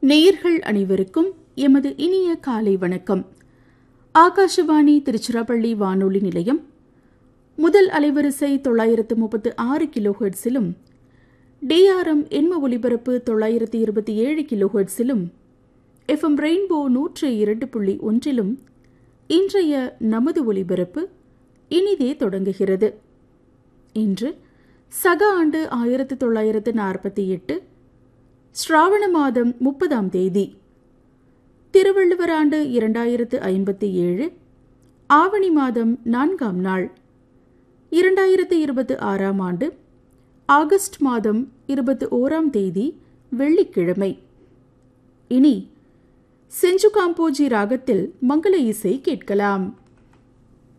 நேயர்கள் அனைவருக்கும் எமது இனிய காலை வணக்கம் ஆகாஷவாணி திருச்சிராப்பள்ளி வானொலி நிலையம் முதல் அலைவரிசை தொள்ளாயிரத்து முப்பத்து ஆறு கிலோஹெர்ட்ஸிலும் டிஆர்எம் எண்ம ஒலிபரப்பு தொள்ளாயிரத்து இருபத்தி ஏழு கிலோஹெர்ட்ஸிலும் எஃப்எம் ரெயின்போ நூற்று இரண்டு புள்ளி ஒன்றிலும் இன்றைய நமது ஒலிபரப்பு இனிதே தொடங்குகிறது இன்று சக ஆண்டு ஆயிரத்து தொள்ளாயிரத்து நாற்பத்தி எட்டு ஸ்ராவண மாதம் முப்பதாம் தேதி திருவள்ளுவர் ஆண்டு இரண்டாயிரத்து ஐம்பத்தி ஏழு ஆவணி மாதம் நான்காம் நாள் இரண்டாயிரத்து இருபத்தி ஆறாம் ஆண்டு ஆகஸ்ட் மாதம் இருபத்தி ஓராம் தேதி வெள்ளிக்கிழமை இனி செஞ்சு காம்போஜி ராகத்தில் மங்கள இசை கேட்கலாம்